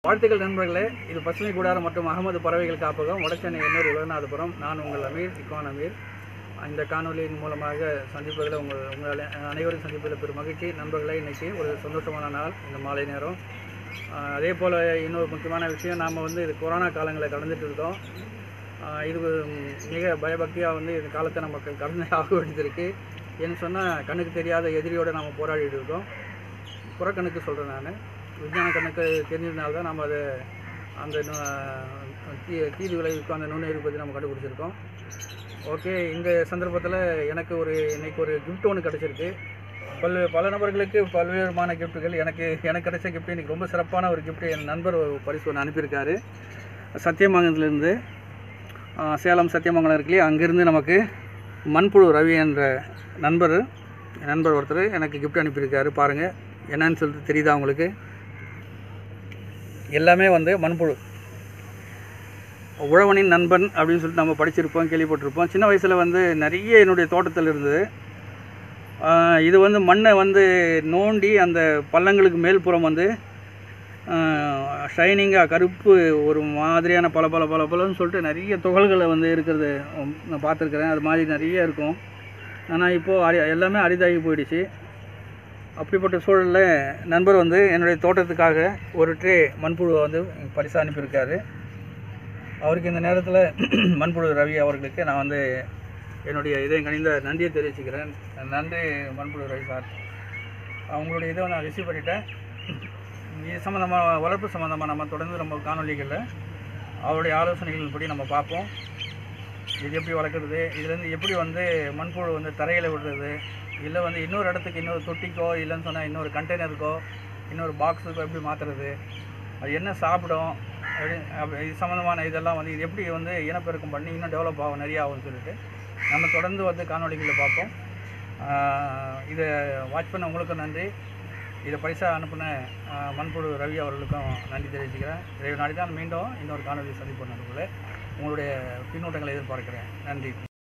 வாழ்த்துக்கள் நண்பர்களே இது பசுமை கூடாரம் மற்றும் அகமது பறவைகள் காப்பகம் வடசென்னை எண்ணூர் உலகநாதபுரம் நான் உங்கள் அமீர் இக்கான் அமீர் இந்த காணொலியின் மூலமாக சந்திப்பதில் உங்கள் உங்கள் அனைவரும் சந்திப்பதில் பெரும் மகிழ்ச்சி நண்பர்களே இன்னைக்கு ஒரு சந்தோஷமான நாள் இந்த மாலை நேரம் ஆஹ் அதே போல் இன்னொரு முக்கியமான விஷயம் நாம் வந்து இது கொரோனா காலங்களை கடந்துட்டு இருக்கோம் ஆஹ் இது மிக பயபக்தியாக வந்து இந்த காலத்தை நமக்கு கடந்து ஆக வேண்டியது இருக்குது ஏன்னு சொன்னால் கண்ணுக்கு தெரியாத எதிரியோடு நாம் போராடிட்டு இருக்கோம் புறக்கண்ணுக்கு சொல்கிறேன் நான் விஞ்ஞான கண்ணுக்கு தெரிஞ்சதுனால தான் நம்ம அதை அந்த நு- தீ தீது விளைவிக்கும் அந்த நுண்ணுயிர் பற்றி நம்ம கண்டுபிடிச்சிருக்கோம் ஓகே இந்த சந்தர்ப்பத்தில் எனக்கு ஒரு இன்னைக்கு ஒரு கிஃப்ட் ஒன்று கிடச்சிருக்கு பல் பல நபர்களுக்கு பல்வேறுமான கிஃப்ட்டுகள் எனக்கு எனக்கு கிடைச்ச கிஃப்ட் இன்னைக்கு ரொம்ப சிறப்பான ஒரு கிஃப்ட் என் நண்பர் ஒரு பரிசு ஒன்று அனுப்பியிருக்காரு சத்தியமங்கலத்துலேருந்து ஆஹ், சேலம் சத்தியமங்கலம் இருக்கு இல்லையா அங்கேருந்து நமக்கு மண்புழு ரவி என்ற நண்பர் நண்பர் ஒருத்தர் எனக்கு கிஃப்ட் அனுப்பியிருக்காரு பாருங்கள் என்னன்னு சொல்லிட்டு தெரியுதா உங்களுக்கு எல்லாமே வந்து மண்புழு உழவனின் நண்பன் அப்படின்னு சொல்லிட்டு நம்ம படிச்சிருப்போம் கேள்விப்பட்டிருப்போம் சின்ன வயசில் வந்து நிறைய என்னுடைய தோட்டத்தில் இருந்தது ஆஹ் இது வந்து மண்ணை வந்து நோண்டி அந்த பள்ளங்களுக்கு மேல்புறம் வந்து ஷைனிங்காக கருப்பு ஒரு மாதிரியான பல பல பல பலன்னு சொல்லிட்டு நிறைய துகள்களை வந்து இருக்கிறது உம், நான் பார்த்துருக்குறேன் அது மாதிரி நிறைய இருக்கும் ஆனால் இப்போது அரி எல்லாமே அரிதாகி போயிடுச்சு அப்படிப்பட்ட சூழலில் நண்பர் வந்து என்னுடைய தோட்டத்துக்காக ஒரு ட்ரே மண்புழுவை வந்து பரிசாக அனுப்பியிருக்காரு அவருக்கு இந்த நேரத்தில் மண்புழு ரவி அவர்களுக்கு நான் வந்து என்னுடைய இதயம் கணிந்த நன்றியை தெரிவிச்சுக்கிறேன் நன்றி மண்புழு ரவி சார் அவங்களுடைய இதை நான் ரிசீவ் பண்ணிட்டேன் இது சம்மந்தமாக வளர்ப்பு சம்மந்தமாக நம்ம தொடர்ந்து நம்ம காணொலிகளில் அவருடைய ஆலோசனைகளின்படி நம்ம பார்ப்போம் இது எப்படி வளர்க்குறது இதுலேருந்து எப்படி வந்து மண்புழு வந்து தரையில் விடுறது இல்லை வந்து இன்னொரு இடத்துக்கு இன்னொரு தொட்டிக்கோ இல்லைன்னு சொன்னால் இன்னொரு கண்டெய்னருக்கோ இன்னொரு பாக்ஸுக்கோ எப்படி மாற்றுறது அது என்ன சாப்பிடும் அப்படி அப்படி இது சம்மந்தமான இதெல்லாம் வந்து இது எப்படி வந்து இனப்பெருக்கம் பண்ணி இன்னும் டெவலப் ஆகும் நிறைய ஆகும்னு சொல்லிட்டு நம்ம தொடர்ந்து வந்து காணொளிகளில் பார்ப்போம் ஆஹ் இதை வாட்ச் பண்ண உங்களுக்கும் நன்றி இதை பரிசா அனுப்பின ஆஹ் மண்புழு ரவி அவர்களுக்கும் நன்றி தெரிவிச்சுக்கிறேன் இதை நாடி தான் மீண்டும் இன்னொரு காணொலி சந்திப்போம் நண்பர்களே உங்களுடைய பின்னூட்டங்களை எதிர்பார்க்கிறேன் நன்றி